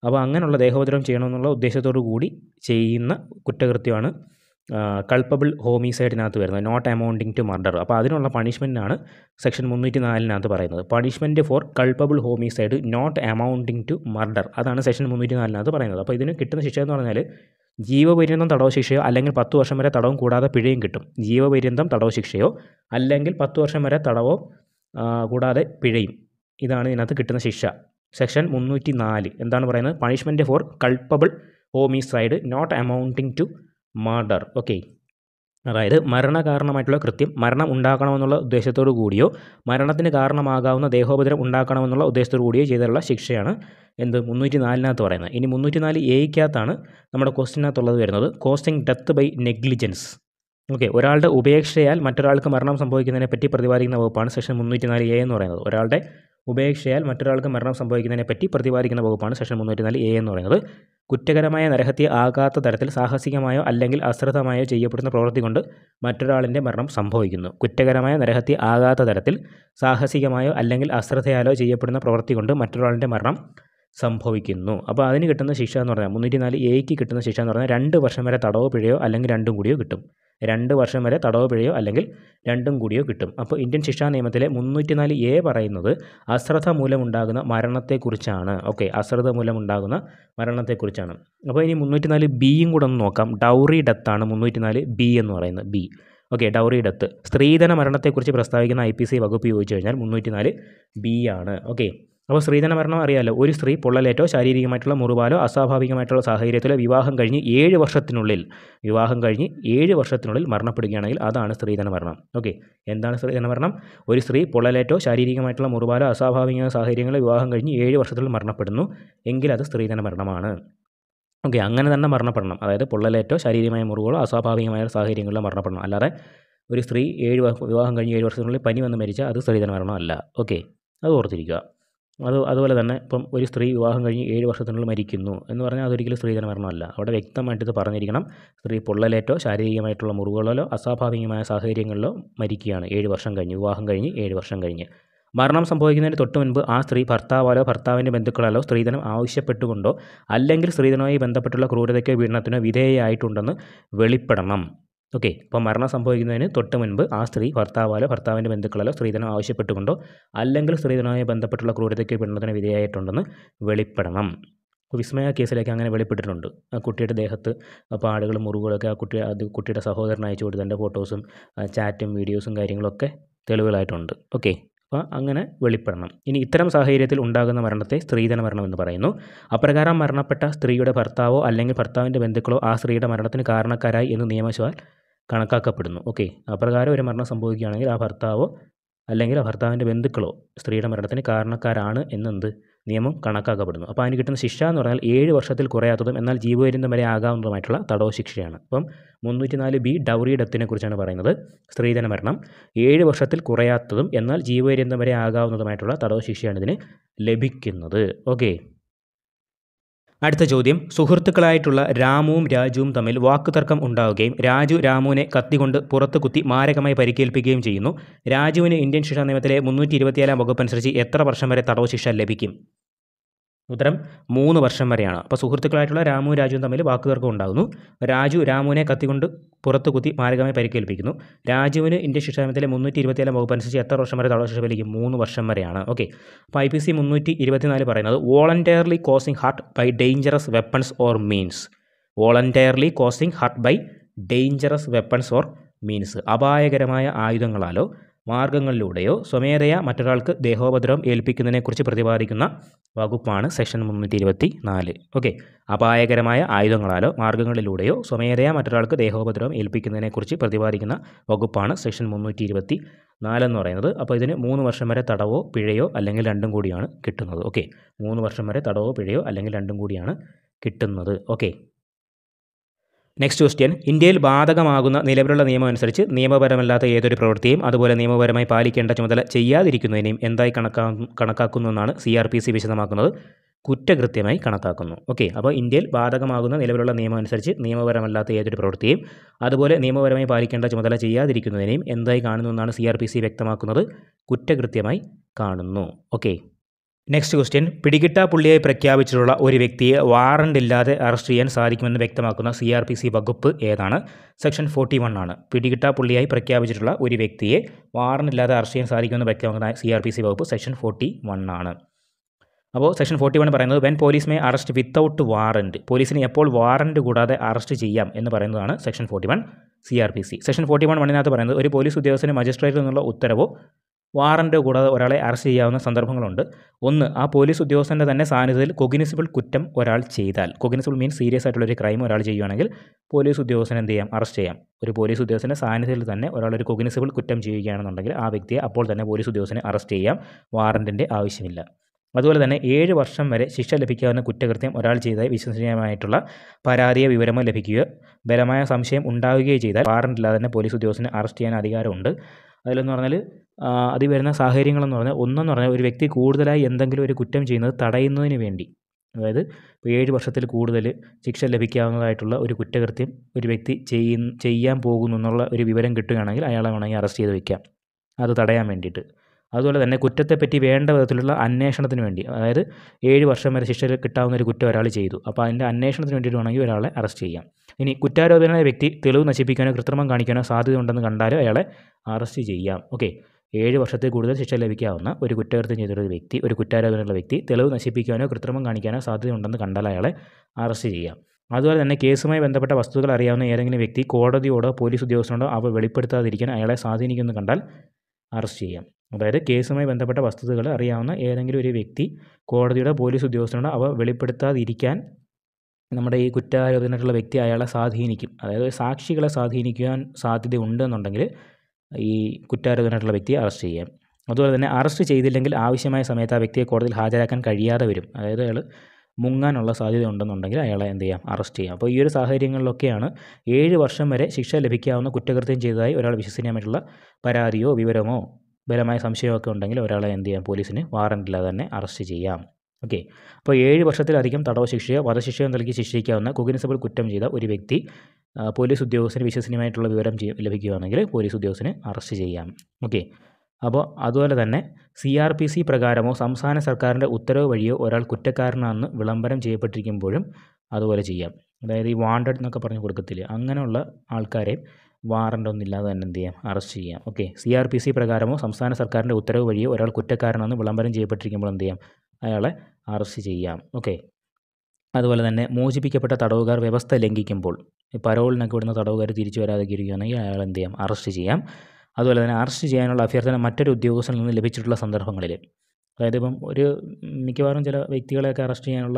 അപ്പോൾ അങ്ങനെയുള്ള ദേഹോപദ്രവം ചെയ്യണമെന്നുള്ള ഉദ്ദേശത്തോടു കൂടി ചെയ്യുന്ന കുറ്റകൃത്യമാണ് കൾപ്പബിൾ ഹോമിസൈഡിനകത്ത് വരുന്നത് നോട്ട് എമൗണ്ടിങ് ടു മർഡർ അപ്പോൾ അതിനുള്ള പണിഷ്മെൻറ്റാണ് സെക്ഷൻ മുന്നൂറ്റി നാലിനകത്ത് പറയുന്നത് punishment for culpable homicide not amounting to murder അതാണ് സെക്ഷൻ മുന്നൂറ്റി നാലിനകത്ത് പറയുന്നത് അപ്പോൾ ഇതിന് കിട്ടുന്ന ശിക്ഷ എന്ന് പറഞ്ഞാൽ ജീവപര്യന്തം തടവ് ശിക്ഷയോ അല്ലെങ്കിൽ പത്ത് വർഷം വരെ തടവും കൂടാതെ പിഴയും കിട്ടും ജീവപര്യന്തം തടവ് ശിക്ഷയോ അല്ലെങ്കിൽ പത്ത് വർഷം വരെ തടവോ ആ, കൂടാതെ പിഴയും ഇതാണ് ഇതിനകത്ത് കിട്ടുന്ന ശിക്ഷ സെക്ഷൻ മുന്നൂറ്റി നാല് എന്താണ് പറയുന്നത് punishment for culpable homicide not amounting to murder okay അതായത് മരണകാരണമായിട്ടുള്ള കൃത്യം മരണം ഉണ്ടാക്കണമെന്നുള്ള ഉദ്ദേശത്തോടു കൂടിയോ മരണത്തിന് കാരണമാകാവുന്ന ദേഹോപദ്രവം ഉണ്ടാക്കണമെന്നുള്ള ഉദ്ദേശത്തോടു കൂടിയോ ചെയ്തിട്ടുള്ള ശിക്ഷയാണ് എന്ത് മുന്നൂറ്റി നാലിനകത്ത് പറയുന്നത് ഇനി മുന്നൂറ്റി നാല് എയ്ക്കകത്താണ് നമ്മുടെ ക്വസ്റ്റിനകത്തുള്ളത് വരുന്നത് causing death by negligence okay ഒരാളുടെ ഉപേക്ഷയാൽ മറ്റൊരാൾക്ക് മരണം സംഭവിക്കുന്നതിനെ പറ്റി പ്രതിപാദിക്കുന്ന വകുപ്പാണ് സെക്ഷൻ മുന്നൂറ്റി നാല് എ എന്ന് പറയുന്നത് ഒരാളുടെ ഉപേക്ഷയാൽ മറ്റൊരാൾക്ക് മരണം സംഭവിക്കുന്നതിനെ പറ്റി പ്രതിപാദിക്കുന്ന വകുപ്പാണ് സെക്ഷൻ മുന്നൂറ്റി നാല് എ എന്ന് പറയുന്നത് കുറ്റകരമായ നരഹത്യ ആകാത്ത തരത്തിൽ സാഹസികമായോ അല്ലെങ്കിൽ അശ്രദ്ധമായോ ചെയ്യപ്പെടുന്ന പ്രവൃത്തി കൊണ്ട് മറ്റൊരാളിൻ്റെ മരണം സംഭവിക്കുന്നു കുറ്റകരമായ നരഹത്യ ആകാത്ത തരത്തിൽ സാഹസികമായോ അല്ലെങ്കിൽ അശ്രദ്ധയാലോ ചെയ്യപ്പെടുന്ന പ്രവൃത്തി കൊണ്ട് മറ്റൊരാളിൻ്റെ മരണം സംഭവിക്കുന്നു അപ്പോൾ അതിന് കിട്ടുന്ന ശിക്ഷ എന്ന് പറഞ്ഞാൽ മുന്നൂറ്റി നാല് എയ്ക്ക് കിട്ടുന്ന ശിക്ഷ എന്ന് പറഞ്ഞാൽ രണ്ട് വർഷം വരെ തടവോ പിഴയോ അല്ലെങ്കിൽ രണ്ടും കൂടിയോ കിട്ടും രണ്ട് വർഷം വരെ തടവോ പിഴയോ അല്ലെങ്കിൽ രണ്ടും കൂടിയോ കിട്ടും അപ്പോൾ ഇന്ത്യൻ ശിക്ഷാ നിയമത്തിലെ മുന്നൂറ്റി നാല് എ പറയുന്നത് അശ്രദ്ധ മൂലമുണ്ടാകുന്ന മരണത്തെക്കുറിച്ചാണ് ഓക്കെ അശ്രദ്ധ മൂലമുണ്ടാകുന്ന മരണത്തെക്കുറിച്ചാണ് അപ്പോൾ ഇനി മുന്നൂറ്റി നാല് ബിയും കൂടെ ഒന്ന് നോക്കാം ഡൗറി ഡെത്താണ് മുന്നൂറ്റി നാല് ബി എന്ന് പറയുന്നത് ബി ഓക്കെ ഡൗറി ഡെത്ത് സ്ത്രീധന മരണത്തെക്കുറിച്ച് പ്രസ്താവിക്കുന്ന ഐ പി സി വകുപ്പ് ചോദിച്ചു കഴിഞ്ഞാൽ മുന്നൂറ്റി നാല് ബി ആണ് ഓക്കെ അപ്പോൾ സ്ത്രീധന മരണം അറിയാമല്ലോ ഒരു സ്ത്രീ പൊള്ളലേറ്റോ ശാരീരികമായിട്ടുള്ള മുറിവാലോ അസ്വാഭാവികമായിട്ടുള്ള സാഹചര്യത്തിലോ വിവാഹം കഴിഞ്ഞ് ഏഴ് വർഷത്തിനുള്ളിൽ വിവാഹം കഴിഞ്ഞ് ഏഴ് വർഷത്തിനുള്ളിൽ മരണപ്പെടുകയാണെങ്കിൽ അതാണ് സ്ത്രീധന മരണം ഓക്കെ എന്താണ് സ്ത്രീധന മരണം ഒരു സ്ത്രീ പൊള്ളലേറ്റോ ശാരീരികമായിട്ടുള്ള മുറിവാലോ അസ്വാഭാവിക സാഹചര്യങ്ങളിൽ വിവാഹം കഴിഞ്ഞ് ഏഴ് വർഷത്തിൽ മരണപ്പെടുന്നു എങ്കിൽ അത് സ്ത്രീധന മരണമാണ് ഓക്കെ അങ്ങനെ തന്നെ മരണപ്പെടണം അതായത് പൊള്ളലേറ്റോ ശാരീരികമായ മുറിവുകളോ അസ്വാഭാവികമായ സാഹചര്യങ്ങളിലോ മരണപ്പെടണം അല്ലാതെ ഒരു സ്ത്രീ ഏഴ് വ- വിവാഹം കഴിഞ്ഞ് ഏഴ് വർഷത്തിനുള്ളിൽ പനി വന്ന് മരിച്ചാൽ അത് സ്ത്രീധന മരണമല്ല ഓക്കെ അത് ഓർത്തിരിക്കുക അത് അതുപോലെ തന്നെ ഇപ്പം ഒരു സ്ത്രീ വിവാഹം കഴിഞ്ഞ് ഏഴ് വർഷത്തിനുള്ളിൽ മരിക്കുന്നു എന്ന് പറഞ്ഞാൽ അതൊരിക്കലും സ്ത്രീധന മരണമല്ല അവിടെ വ്യക്തമായിട്ട് ഇത് പറഞ്ഞിരിക്കണം സ്ത്രീ പൊള്ളലേറ്റോ ശാരീരികമായിട്ടുള്ള മുറിവുകളിലോ അസ്വാഭാവികമായ സാഹചര്യങ്ങളിലോ മരിക്കുകയാണ് ഏഴ് വർഷം കഴിഞ്ഞ് വിവാഹം കഴിഞ്ഞ് ഏഴ് വർഷം കഴിഞ്ഞ് മരണം സംഭവിക്കുന്നതിന് തൊട്ട് മുൻപ് ആ സ്ത്രീ ഭർത്താവാലോ ഭർത്താവിൻ്റെ ബന്ധുക്കളാലോ സ്ത്രീധനം ആവശ്യപ്പെട്ടുകൊണ്ടോ അല്ലെങ്കിൽ സ്ത്രീധനവുമായി ബന്ധപ്പെട്ടുള്ള ക്രൂരതയ്ക്കോ പീഡനത്തിനോ വിധേയയായിട്ടുണ്ടെന്ന് വെളിപ്പെടണം ഓക്കെ അപ്പോൾ മരണം സംഭവിക്കുന്നതിന് തൊട്ട് മുൻപ് ആ സ്ത്രീ ഭർത്താവാലോ ഭർത്താവിൻ്റെ ബന്ധുക്കളാലോ സ്ത്രീധനം ആവശ്യപ്പെട്ടുകൊണ്ടോ അല്ലെങ്കിൽ സ്ത്രീധനവുമായി ബന്ധപ്പെട്ടുള്ള ക്രൂരതയ്ക്കോ പീഡനത്തിനോ വിധേയമായിട്ടുണ്ടെന്ന് വെളിപ്പെടണം ഇപ്പോൾ വിസ്മയ കേസിലേക്ക് അങ്ങനെ വെളിപ്പെട്ടിട്ടുണ്ട് ആ കുട്ടിയുടെ ദേഹത്ത് പാടുകളും മുറിവുകളൊക്കെ ആ കുട്ടി അത് കുട്ടിയുടെ സഹോദരൻ അയച്ചു കൊടുത്തതിൻ്റെ ഫോട്ടോസും ചാറ്റും വീഡിയോസും കാര്യങ്ങളൊക്കെ തെളിവുകളായിട്ടുണ്ട് ഓക്കെ അപ്പോൾ അങ്ങനെ വെളിപ്പെടണം ഇനി ഇത്തരം സാഹചര്യത്തിൽ ഉണ്ടാകുന്ന മരണത്തെ സ്ത്രീധന മരണം എന്ന് പറയുന്നു അപ്രകാരം മരണപ്പെട്ട സ്ത്രീയുടെ ഭർത്താവോ അല്ലെങ്കിൽ ഭർത്താവിൻ്റെ ബന്ധുക്കളോ ആ സ്ത്രീയുടെ മരണത്തിന് കാരണക്കാരായി എന്ന് നിയമവശാൽ കണക്കാക്കപ്പെടുന്നു ഓക്കെ അപ്രകാരം ഒരു മരണം സംഭവിക്കുകയാണെങ്കിൽ ആ ഭർത്താവോ അല്ലെങ്കിൽ ആ ഭർത്താവിൻ്റെ ബന്ധുക്കളോ സ്ത്രീയുടെ മരണത്തിന് കാരണക്കാരാണ് എന്നെന്ത് നിയമം കണക്കാക്കപ്പെടുന്നു അപ്പോൾ അതിന് കിട്ടുന്ന ശിക്ഷ എന്ന് പറഞ്ഞാൽ ഏഴ് വർഷത്തിൽ കുറയാത്തതും എന്നാൽ ജീവപര്യന്തം വരെ ആകാവുന്നതുമായിട്ടുള്ള തടവ് ശിക്ഷയാണ് അപ്പം മുന്നൂറ്റി നാല് ബി ഡൗറി ഡെത്തിനെ കുറിച്ചാണ് പറയുന്നത് സ്ത്രീധന മരണം ഏഴ് വർഷത്തിൽ കുറയാത്തതും എന്നാൽ ജീവപര്യന്തം വരെ ആകാവുന്നതുമായിട്ടുള്ള തടവ് ശിക്ഷയാണ് ഇതിന് ലഭിക്കുന്നത് ഓക്കെ അടുത്ത ചോദ്യം സുഹൃത്തുക്കളായിട്ടുള്ള രാമുവും രാജുവും തമ്മിൽ വാക്കുതർക്കം ഉണ്ടാവുകയും രാജു രാമുവിനെ കത്തികൊണ്ട് പുറത്ത് കുത്തി മാരകമായി പരിക്കേൽപ്പിക്കുകയും ചെയ്യുന്നു രാജുവിന് ഇന്ത്യൻ ശിക്ഷാ നിയമത്തിലെ മുന്നൂറ്റി ഇരുപത്തിയേഴാം വകുപ്പ് അനുസരിച്ച് എത്ര വർഷം വരെ തടവ് ശിക്ഷ ലഭിക്കും ഉത്തരം മൂന്ന് വർഷം വരെയാണ് അപ്പോൾ സുഹൃത്തുക്കളായിട്ടുള്ള രാമുവും രാജുവും തമ്മിൽ വാക്കുതർക്കം ഉണ്ടാകുന്നു രാജു രാമുവിനെ കത്തികൊണ്ട് പുറത്ത് കുത്തി മാരകമായി പരിക്കേൽപ്പിക്കുന്നു രാജുവിന് ഇന്ത്യൻ ശിക്ഷാ നിയമത്തിലെ മുന്നൂറ്റി ഇരുപത്തിയേഴാം വകുപ്പ് അനുസരിച്ച് എത്ര വർഷം വരെ തടവ് ശിക്ഷ ലഭിക്കും മൂന്ന് വർഷം വരെയാണ് ഓക്കെ അപ്പോൾ ഐ പി സി മുന്നൂറ്റി ഇരുപത്തിനാല് പറയുന്നത് voluntarily causing hurt by dangerous weapons or means voluntarily causing hurt by dangerous weapons or means അപായകരമായ ആയുധങ്ങളാലോ മാർഗങ്ങളിലൂടെയോ സ്വമേധയാ മറ്റൊരാൾക്ക് ദേഹോപദ്രവം ഏൽപ്പിക്കുന്നതിനെക്കുറിച്ച് പ്രതിപാദിക്കുന്ന വകുപ്പാണ് സെക്ഷൻ മുന്നൂറ്റി ഇരുപത്തി നാല് ഓക്കെ അപായകരമായ ആയുധങ്ങളാലോ മാർഗങ്ങളിലൂടെയോ സ്വമേധയാ മറ്റൊരാൾക്ക് ദേഹോപദ്രവം ഏൽപ്പിക്കുന്നതിനെക്കുറിച്ച് പ്രതിപാദിക്കുന്ന വകുപ്പാണ് സെക്ഷൻ മുന്നൂറ്റി ഇരുപത്തി നാലെന്ന് പറയുന്നത് അപ്പോൾ ഇതിന് മൂന്ന് വർഷം വരെ തടവോ പിഴയോ അല്ലെങ്കിൽ രണ്ടും കൂടിയാണ് കിട്ടുന്നത് ഓക്കെ മൂന്ന് വർഷം വരെ തടവോ പിഴയോ അല്ലെങ്കിൽ രണ്ടും കൂടിയാണ് കിട്ടുന്നത് ഓക്കെ നെക്സ്റ്റ് ക്വസ്റ്റ്യൻ ഇന്ത്യയിൽ ബാധകമാകുന്ന നിലവിലുള്ള നിയമം അനുസരിച്ച് നിയമപരമല്ലാത്ത ഏതൊരു പ്രവൃത്തിയും അതുപോലെ നിയമപരമായി പാലിക്കേണ്ട ചുമതല ചെയ്യാതിരിക്കുന്നതിനെയും എന്തായി കണക്കാ കണക്കാക്കുന്നു എന്നാണ് സി ആർ പി സി വിശദമാക്കുന്നത് കുറ്റകൃത്യമായി കണക്കാക്കുന്നു ഓക്കെ അപ്പോൾ ഇന്ത്യയിൽ ബാധകമാകുന്ന നിലവിലുള്ള നിയമം അനുസരിച്ച് നിയമപരമല്ലാത്ത ഏതൊരു പ്രവൃത്തിയും അതുപോലെ നിയമപരമായി പാലിക്കേണ്ട ചുമതല ചെയ്യാതിരിക്കുന്നതിനെയും എന്തായി കാണുന്നു എന്നാണ് സി ആർ പി സി വ്യക്തമാക്കുന്നത് കുറ്റകൃത്യമായി കാണുന്നു ഓക്കെ നെക്സ്റ്റ് ക്വസ്റ്റ്യൻ പിടികിട്ടാ പുള്ളിയായി പ്രഖ്യാപിച്ചിട്ടുള്ള ഒരു വ്യക്തിയെ വാറണ്ട് ഇല്ലാതെ അറസ്റ്റ് ചെയ്യാൻ സാധിക്കുമെന്ന് വ്യക്തമാക്കുന്ന സി ആർ പി സി വകുപ്പ് ഏതാണ് സെക്ഷൻ ഫോർട്ടി വൺ ആണ് പിടികിട്ടാ പുള്ളിയായി പ്രഖ്യാപിച്ചിട്ടുള്ള ഒരു വ്യക്തിയെ വാറണ്ട് ഇല്ലാതെ അറസ്റ്റ് ചെയ്യാൻ സാധിക്കുമെന്ന് വ്യക്തമാക്കുന്ന സി ആർ പി സി വകുപ്പ് സെക്ഷൻ ഫോർട്ടി വൺ ആണ് അപ്പോൾ സെക്ഷൻ ഫോർട്ടി വൺ പറയുന്നത് when police may arrest without warrant പോലീസിന് എപ്പോൾ വാറൻറ്റ് കൂടാതെ അറസ്റ്റ് ചെയ്യാം എന്ന് പറയുന്നതാണ് section forty one C R P C section forty one വണ്ണിനകത്ത് പറയുന്നത് ഒരു പോലീസ് ഉദ്യോഗസ്ഥന് മജിസ്ട്രേറ്റിൽ നിന്നുള്ള ഉത്തരവോ വാറൻറ്റോ കൂടാതെ ഒരാളെ അറസ്റ്റ് ചെയ്യാവുന്ന സന്ദർഭങ്ങളുണ്ട് ഒന്ന് ആ പോലീസ് ഉദ്യോഗസ്ഥൻ്റെ തന്നെ സാന്നിധ്യത്തിൽ കൊഗ്നിസിബിൾ കുറ്റം ഒരാൾ ചെയ്താൽ കൊഗ്നിസിബിൾ മീൻസ് സീരിയസ് ആയിട്ടുള്ള ഒരു ക്രൈം ഒരാൾ ചെയ്യുകയാണെങ്കിൽ പോലീസ് ഉദ്യോഗസ്ഥനെ എന്ത് ചെയ്യാം അറസ്റ്റ് ചെയ്യാം ഒരു പോലീസ് ഉദ്യോഗസ്ഥൻ്റെ സാന്നിധ്യത്തിൽ തന്നെ ഒരാൾ ഒരു കൊഗ്നിസിബിൾ കുറ്റം ചെയ്യുകയാണെന്നുണ്ടെങ്കിൽ ആ വ്യക്തിയെ അപ്പോൾ തന്നെ പോലീസ് ഉദ്യോഗസ്ഥനെ അറസ്റ്റ് ചെയ്യാം വാറൻറ്റിൻ്റെ ആവശ്യമില്ല അതുപോലെ തന്നെ ഏഴ് വർഷം വരെ ശിക്ഷ ലഭിക്കാവുന്ന കുറ്റകൃത്യം ഒരാൾ ചെയ്തതായി വിശ്വസനീയമായിട്ടുള്ള പരാതിയോ വിവരമോ ലഭിക്കുകയോ ബലമായ സംശയം ഉണ്ടാവുകയോ ചെയ്താൽ വാറണ്ടില്ലാതെ തന്നെ പോലീസ് ഉദ്യോഗസ്ഥനെ അറസ്റ്റ് ചെയ്യാൻ അധികാരമുണ്ട് അതിലെന്ന് പറഞ്ഞാൽ അതിൽ വരുന്ന സാഹചര്യങ്ങളെന്ന് പറഞ്ഞാൽ ഒന്നെന്ന് പറഞ്ഞാൽ ഒരു വ്യക്തി കൂടുതലായി എന്തെങ്കിലും ഒരു കുറ്റം ചെയ്യുന്നത് തടയുന്നതിന് വേണ്ടി അതായത് ഇപ്പോൾ ഏഴ് വർഷത്തിൽ കൂടുതൽ ശിക്ഷ ലഭിക്കാവുന്നതായിട്ടുള്ള ഒരു കുറ്റകൃത്യം ഒരു വ്യക്തി ചെയ്യ ചെയ്യാൻ പോകുന്നു എന്നുള്ള ഒരു വിവരം കിട്ടുകയാണെങ്കിൽ അയാളെ വേണമെങ്കിൽ അറസ്റ്റ് ചെയ്ത് വയ്ക്കാം അത് തടയാൻ വേണ്ടിയിട്ട് അതുപോലെ തന്നെ കുറ്റത്തെപ്പറ്റി വേണ്ട വിധത്തിലുള്ള അന്വേഷണത്തിന് വേണ്ടി അതായത് ഏഴ് വർഷം വരെ ശിക്ഷ കിട്ടാവുന്ന ഒരു കുറ്റം ഒരാൾ ചെയ്തു അപ്പോൾ അതിൻ്റെ അന്വേഷണത്തിന് വേണ്ടിയിട്ട് വേണമെങ്കിൽ ഒരാളെ അറസ്റ്റ് ചെയ്യാം ഇനി കുറ്റാരോപിതനായ വ്യക്തി തെളിവ് നശിപ്പിക്കാനോ കൃത്രിമം കാണിക്കാനോ സാധ്യതയുണ്ടെന്ന് കണ്ടാലും അയാളെ അറസ്റ്റ് ചെയ്യാം ഓക്കെ ഏഴ് വർഷത്തിൽ കൂടുതൽ ശിക്ഷ ലഭിക്കാവുന്ന ഒരു കുറ്റകൃത്യം ചെയ്തിട്ടുള്ള വ്യക്തി ഒരു കുറ്റാരോപണമുള്ള വ്യക്തി തെളിവ് നശിപ്പിക്കാനോ കൃത്രിമം കാണിക്കാനോ സാധ്യതയുണ്ടെന്ന് കണ്ടാൽ അയാളെ അറസ്റ്റ് ചെയ്യാം അതുപോലെ തന്നെ കേസുമായി ബന്ധപ്പെട്ട വസ്തുക്കൾ അറിയാവുന്ന ഏതെങ്കിലും വ്യക്തി കോടതിയോടോ പോലീസ് ഉദ്യോഗസ്ഥനോടോ അവ വെളിപ്പെടുത്താതിരിക്കാൻ അയാളെ സ്വാധീനിക്കുമെന്ന് കണ്ടാൽ അറസ്റ്റ് ചെയ്യാം അതായത് കേസുമായി ബന്ധപ്പെട്ട വസ്തുതകൾ അറിയാവുന്ന ഏതെങ്കിലും ഒരു വ്യക്തി കോടതിയുടെ പോലീസ് ഉദ്യോഗസ്ഥനോട് അവ വെളിപ്പെടുത്താതിരിക്കാൻ നമ്മുടെ ഈ കുറ്റാരോപിതനായിട്ടുള്ള വ്യക്തി അയാളെ സ്വാധീനിക്കും അതായത് സാക്ഷികളെ സ്വാധീനിക്കുവാൻ സാധ്യത ഉണ്ടെന്നുണ്ടെങ്കിൽ ഈ കുറ്റാരോപിതനായിട്ടുള്ള വ്യക്തിയെ അറസ്റ്റ് ചെയ്യാം അതുപോലെ തന്നെ അറസ്റ്റ് ചെയ്തില്ലെങ്കിൽ ആവശ്യമായ സമയത്ത് ആ വ്യക്തിയെ കോടതിയിൽ ഹാജരാക്കാൻ കഴിയാതെ വരും അതായത് അയാൾ മുങ്ങാനുള്ള സാധ്യത ഉണ്ടെന്നുണ്ടെങ്കിൽ അയാളെ എന്ത് ചെയ്യാം അറസ്റ്റ് ചെയ്യാം അപ്പോൾ ഈ ഒരു സാഹചര്യങ്ങളിലൊക്കെയാണ് ഏഴ് വർഷം വരെ ശിക്ഷ ലഭിക്കാവുന്ന കുറ്റകൃത്യം ചെയ്തതായി ഒരാൾ വിശ്വസനീയമായിട്ടുള്ള പരാതിയോ വിവരമോ ബലമായ സംശയമൊക്കെ ഉണ്ടെങ്കിൽ ഒരാളെ എന്ത് ചെയ്യാം പോലീസിന് വാറണ്ടില്ലാതെ തന്നെ അറസ്റ്റ് ചെയ്യാം ഓക്കെ അപ്പോൾ ഏഴ് വർഷത്തിലധികം തടവ് ശിക്ഷയോ വധശിക്ഷയോ നൽകി ശിക്ഷിക്കാവുന്ന കൊഗ്നിസബിൾ കുറ്റം ചെയ്ത ഒരു വ്യക്തി പോലീസ് ഉദ്യോഗസ്ഥന് വിശ്വസനീയമായിട്ടുള്ള വിവരം ലഭിക്കുകയാണെങ്കിൽ പോലീസ് ഉദ്യോഗസ്ഥന് അറസ്റ്റ് ചെയ്യാം ഓക്കെ അപ്പോൾ അതുപോലെ തന്നെ സി ആർ പി സി പ്രകാരമോ സംസ്ഥാന സർക്കാരിൻ്റെ ഉത്തരവ് വഴിയോ ഒരാൾ കുറ്റക്കാരനാണെന്ന് വിളംബരം ചെയ്യപ്പെട്ടിരിക്കുമ്പോഴും അതുപോലെ ചെയ്യാം അതായത് ഈ വാണ്ടഡ് എന്നൊക്കെ പറഞ്ഞ് കൊടുക്കത്തില്ലേ അങ്ങനെയുള്ള ആൾക്കാരെ വാറണ്ട് ഒന്നുമില്ലാതെ തന്നെ എന്ത് ചെയ്യാം അറസ്റ്റ് ചെയ്യാം okay C R P C പ്രകാരമോ സംസ്ഥാന സർക്കാരിൻ്റെ ഉത്തരവ് വഴിയോ ഒരാൾ കുറ്റക്കാരനാണെന്ന് വിളംബരം ചെയ്യപ്പെട്ടിരിക്കുമ്പോൾ എന്ത് ചെയ്യാം അയാളെ അറസ്റ്റ് ചെയ്യാം ഓക്കെ അതുപോലെ തന്നെ മോചിപ്പിക്കപ്പെട്ട തടവുകാർ വ്യവസ്ഥ ലംഘിക്കുമ്പോൾ പരോളിനൊക്കെ വിടുന്ന തടവുകാർ തിരിച്ചു വരാതെ ഇരിക്കുകയാണെങ്കിൽ അയാൾ എന്ത് ചെയ്യാം അറസ്റ്റ് ചെയ്യാം അതുപോലെ തന്നെ അറസ്റ്റ് ചെയ്യാനുള്ള അഭ്യർത്ഥന മറ്റൊരു ഉദ്യോഗസ്ഥനിൽ നിന്ന് ലഭിച്ചിട്ടുള്ള സന്ദർഭങ്ങളിൽ അതായത് ഇപ്പം ഒരു മിക്കവാറും ചില വ്യക്തികളെയൊക്കെ അറസ്റ്റ് ചെയ്യാനുള്ള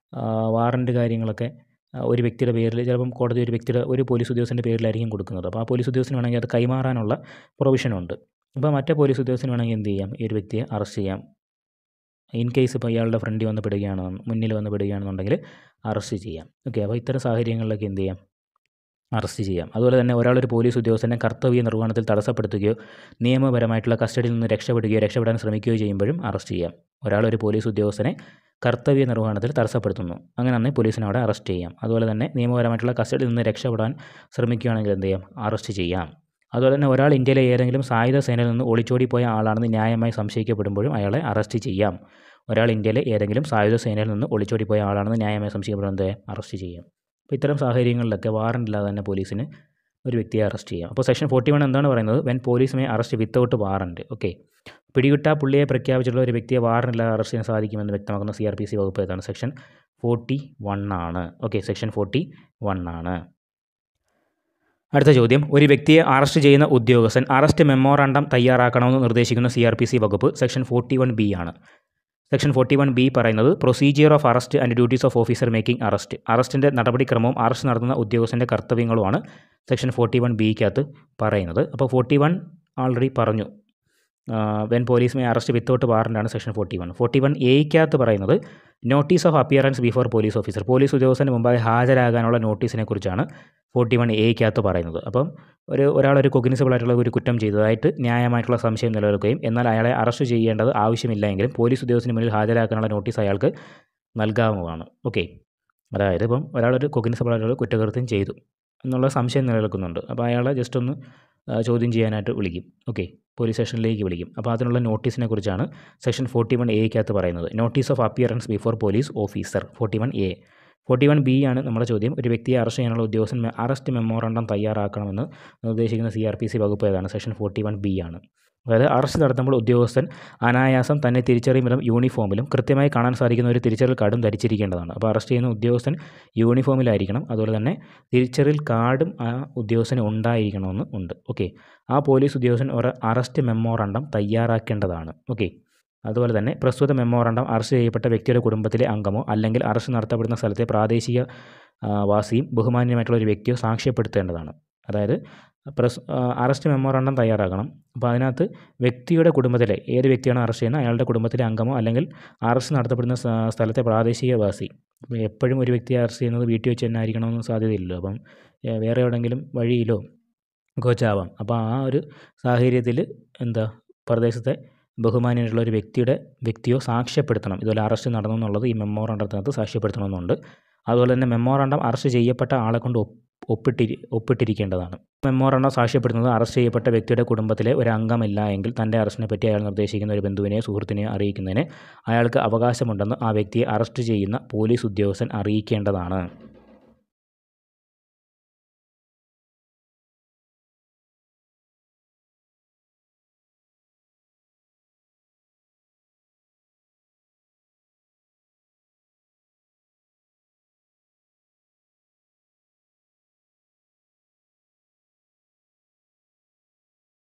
വാറണ്ട് കാര്യങ്ങളൊക്കെ ഒരു വ്യക്തിയുടെ പേരിൽ ചിലപ്പം കോടതി ഒരു വ്യക്തിയുടെ ഒരു പോലീസ് ഉദ്യോഗസ്ഥൻ്റെ പേരിലായിരിക്കും കൊടുക്കുന്നത് അപ്പോൾ ആ പോലീസ് ഉദ്യോഗസ്ഥന് വേണമെങ്കിൽ അത് കൈമാറാനുള്ള പ്രൊവിഷനുണ്ട് അപ്പോൾ മറ്റേ പോലീസ് ഉദ്യോഗസ്ഥന് വേണമെങ്കിൽ എന്ത് ചെയ്യാം ഈ ഒരു വ്യക്തിയെ അറസ്റ്റ് ചെയ്യാം ഇൻ കേസ് ഇപ്പോൾ ഇയാളുടെ ഫ്രണ്ടിൽ വന്ന് പെടുകയാണ് മുന്നിൽ വന്ന് പെടുകയാണെന്നുണ്ടെങ്കിൽ അറസ്റ്റ് ചെയ്യാം ഓക്കെ അപ്പോൾ ഇത്തരം സാഹചര്യങ്ങളിലൊക്കെ എന്ത് ചെയ്യാം അറസ്റ്റ് ചെയ്യാം അതുപോലെ തന്നെ ഒരാളൊരു പോലീസ് ഉദ്യോഗസ്ഥനെ കർത്തവ്യ നിർവഹണത്തിൽ തടസ്സപ്പെടുത്തുകയോ നിയമപരമായിട്ടുള്ള കസ്റ്റഡിയിൽ നിന്ന് രക്ഷപ്പെടുകയോ രക്ഷപ്പെടാൻ ശ്രമിക്കുകയോ ചെയ്യുമ്പോഴും അറസ്റ്റ് ചെയ്യാം ഒരാളൊരു പോലീസ് ഉദ്യോഗസ്ഥനെ കർത്തവ്യ നിർവഹണത്തിൽ തടസ്സപ്പെടുത്തുന്നു അങ്ങനെ തന്നെ പോലീസിനെ അവിടെ അറസ്റ്റ് ചെയ്യാം അതുപോലെ തന്നെ നിയമപരമായിട്ടുള്ള കസ്റ്റഡിയിൽ നിന്ന് രക്ഷപ്പെടാൻ ശ്രമിക്കുകയാണെങ്കിൽ എന്ത് ചെയ്യാം അറസ്റ്റ് ചെയ്യാം അതുപോലെ തന്നെ ഒരാൾ ഇന്ത്യയിലെ ഏതെങ്കിലും സായുധ സേനയിൽ നിന്ന് ഒളിച്ചോടി പോയ ആളാണെന്ന് ന്യായമായി സംശയിക്കപ്പെടുമ്പോഴും അയാളെ അറസ്റ്റ് ചെയ്യാം ഒരാൾ ഇന്ത്യയിലെ ഏതെങ്കിലും സായുധ സേനയിൽ നിന്ന് ഒളിച്ചോടി പോയ ആളാണെന്ന് ന്യായമായി സംശയിക്കപ്പെടുന്നത് അറസ്റ്റ് ചെയ്യാം അപ്പോൾ ഇത്തരം സാഹചര്യങ്ങളിലൊക്കെ വാറണ്ട് ഇല്ലാതെ തന്നെ പോലീസിന് ഒരു വ്യക്തിയെ അറസ്റ്റ് ചെയ്യാം അപ്പോൾ സെക്ഷൻ ഫോർട്ടി വൺ എന്താണ് പറയുന്നത് when police may arrest without warrant okay പിടികിട്ട പുള്ളിയെ പ്രഖ്യാപിച്ചിട്ടുള്ള ഒരു വ്യക്തിയെ വാറണ്ടില്ലാതെ അറസ്റ്റ് ചെയ്യാൻ സാധിക്കുമെന്ന് വ്യക്തമാക്കുന്ന സി ആർ പി സി വകുപ്പ് ഏതാണ് സെക്ഷൻ ഫോർട്ടി വൺ ആണ് ഓക്കെ സെക്ഷൻ ഫോർട്ടി വൺ ആണ് അടുത്ത ചോദ്യം ഒരു വ്യക്തിയെ അറസ്റ്റ് ചെയ്യുന്ന ഉദ്യോഗസ്ഥൻ അറസ്റ്റ് മെമ്മോറാണ്ടം തയ്യാറാക്കണമെന്ന് നിർദ്ദേശിക്കുന്ന സി ആർ പി സി വകുപ്പ് സെക്ഷൻ ഫോർട്ടി വൺ ബി ആണ് സെക്ഷൻ ഫോർട്ടി വൺ ബി പറയുന്നത് procedure of arrest and duties of officer making arrest അറസ്റ്റിൻ്റെ നടപടിക്രമവും അറസ്റ്റ് നടത്തുന്ന ഉദ്യോഗസ്ഥൻ്റെ കർത്തവ്യങ്ങളുമാണ് സെക്ഷൻ ഫോർട്ടി വൺ ബിക്കകത്ത് പറയുന്നത് അപ്പോൾ ഫോർട്ടി വൺ ആൾറെഡി പറഞ്ഞു when police may arrest without വാറൻ്റാണ് section forty one forty one എയ്ക്കകത്ത് പറയുന്നത് notice of appearance before police officer police ഉദ്യോഗസ്ഥന് മുമ്പായി ഹാജരാകാനുള്ള നോട്ടീസിനെ കുറിച്ചാണ് ഫോർട്ടി വൺ എയ്ക്കകത്ത് പറയുന്നത് അപ്പം ഒരു ഒരാളൊരു കൊഗ്നിസിബിൾ ആയിട്ടുള്ള ഒരു കുറ്റം ചെയ്തതായിട്ട് ന്യായമായിട്ടുള്ള സംശയം നിലനിൽക്കുകയും എന്നാൽ അയാളെ അറസ്റ്റ് ചെയ്യേണ്ടത് ആവശ്യമില്ലെങ്കിലും പോലീസ് ഉദ്യോഗസ്ഥന് മുന്നിൽ ഹാജരാക്കാനുള്ള നോട്ടീസ് അയാൾക്ക് നൽകാവുന്നതാണ് ഓക്കെ അതായത് ഇപ്പം ഒരാളൊരു കൊഗ്നിസിബിൾ ആയിട്ടുള്ള കുറ്റകൃത്യം ചെയ്തു എന്നുള്ള സംശയം നിലനിൽക്കുന്നുണ്ട് അപ്പോൾ അയാളെ ജസ്റ്റ് ഒന്ന് ആ, ചോദ്യം ചെയ്യാനായിട്ട് വിളിക്കും ഓക്കെ പോലീസ് സ്റ്റേഷനിലേക്ക് വിളിക്കും അപ്പോൾ അതിനുള്ള നോട്ടീസിനെ കുറിച്ചാണ് സെക്ഷൻ ഫോർട്ടി വൺ എയ്ക്കകത്ത് പറയുന്നത് notice of appearance before police officer forty one A forty one B ആണ് നമ്മുടെ ചോദ്യം ഒരു വ്യക്തിയെ അറസ്റ്റ് ചെയ്യാനുള്ള ഉദ്യോഗസ്ഥൻ മെ- അറസ്റ്റ് മെമ്മോറണ്ടം തയ്യാറാക്കണമെന്ന് നിർദ്ദേശിക്കുന്ന സി ആർ പി സി വകുപ്പ് ഏതാണ് സെക്ഷൻ ഫോർട്ടി വൺ ബി ആണ് അതായത് അറസ്റ്റ് നടത്തുമ്പോൾ ഉദ്യോഗസ്ഥൻ അനായാസം തന്നെ തിരിച്ചറിയും വിധം യൂണിഫോമിലും കൃത്യമായി കാണാൻ സാധിക്കുന്ന ഒരു തിരിച്ചറിയൽ കാർഡും ധരിച്ചിരിക്കേണ്ടതാണ് അപ്പോൾ അറസ്റ്റ് ചെയ്യുന്ന ഉദ്യോഗസ്ഥൻ യൂണിഫോമിലായിരിക്കണം അതുപോലെ തന്നെ തിരിച്ചറിയൽ കാർഡും ആ ഉദ്യോഗസ്ഥന് ഉണ്ടായിരിക്കണമെന്ന് ഉണ്ട് ഓക്കെ ആ പോലീസ് ഉദ്യോഗസ്ഥൻ ഒരു അറസ്റ്റ് മെമ്മോറണ്ടം തയ്യാറാക്കേണ്ടതാണ് ഓക്കെ അതുപോലെ തന്നെ പ്രസ്തുത മെമ്മോറണ്ടം അറസ്റ്റ് ചെയ്യപ്പെട്ട വ്യക്തിയുടെ കുടുംബത്തിലെ അംഗമോ അല്ലെങ്കിൽ അറസ്റ്റ് നടത്തപ്പെടുന്ന സ്ഥലത്തെ പ്രാദേശിക ആ, വാസിയും ബഹുമാന്യമായിട്ടുള്ള ഒരു വ്യക്തിയോ സാക്ഷ്യപ്പെടുത്തേണ്ടതാണ് അതായത് പ്രസ് ആ, അറസ്റ്റ് മെമ്മോറണ്ടം തയ്യാറാക്കണം അപ്പോൾ അതിനകത്ത് വ്യക്തിയുടെ കുടുംബത്തിലെ ഏത് വ്യക്തിയാണ് അറസ്റ്റ് ചെയ്യുന്നത് അയാളുടെ കുടുംബത്തിലെ അംഗമോ അല്ലെങ്കിൽ അറസ്റ്റ് നടത്തപ്പെടുന്ന സ്ഥ- സ്ഥലത്തെ പ്രാദേശിക വാസി അപ്പോൾ എപ്പോഴും ഒരു വ്യക്തിയെ അറസ്റ്റ് ചെയ്യുന്നത് വീട്ടിൽ വെച്ച് തന്നെ ആയിരിക്കണമെന്ന് സാധ്യതയില്ലല്ലോ അപ്പം ഏ, വേറെ എവിടെയെങ്കിലും വഴിയിലോ കോച്ചാവാം അപ്പോൾ ആ ഒരു സാഹചര്യത്തിൽ എന്താ പ്രദേശത്തെ ബഹുമാനിയായിട്ടുള്ള ഒരു വ്യക്തിയുടെ വ്യക്തിയോ സാക്ഷ്യപ്പെടുത്തണം ഇതുപോലെ അറസ്റ്റ് നടന്നു എന്നുള്ളത് ഈ മെമ്മോറാണ്ടത്തിനകത്ത് സാക്ഷ്യപ്പെടുത്തണമെന്നുണ്ട് അതുപോലെ തന്നെ മെമ്മോറാണ്ടം അറസ്റ്റ് ചെയ്യപ്പെട്ട ആളെ കൊണ്ട് ഒപ്പ് ഒപ്പിട്ടിരി ഒപ്പിട്ടിരിക്കേണ്ടതാണ് മെമ്മോറാണ്ടം സാക്ഷ്യപ്പെടുത്തുന്നത് അറസ്റ്റ് ചെയ്യപ്പെട്ട വ്യക്തിയുടെ കുടുംബത്തിലെ ഒരു അംഗമില്ല എങ്കിൽ തൻ്റെ അറസ്റ്റിനെ പറ്റി അയാൾ നിർദ്ദേശിക്കുന്ന ഒരു ബന്ധുവിനെയോ സുഹൃത്തിനെയോ അറിയിക്കുന്നതിന് അയാൾക്ക് അവകാശമുണ്ടെന്ന് ആ വ്യക്തിയെ അറസ്റ്റ് ചെയ്യുന്ന പോലീസ് ഉദ്യോഗസ്ഥൻ അറിയിക്കേണ്ടതാണ്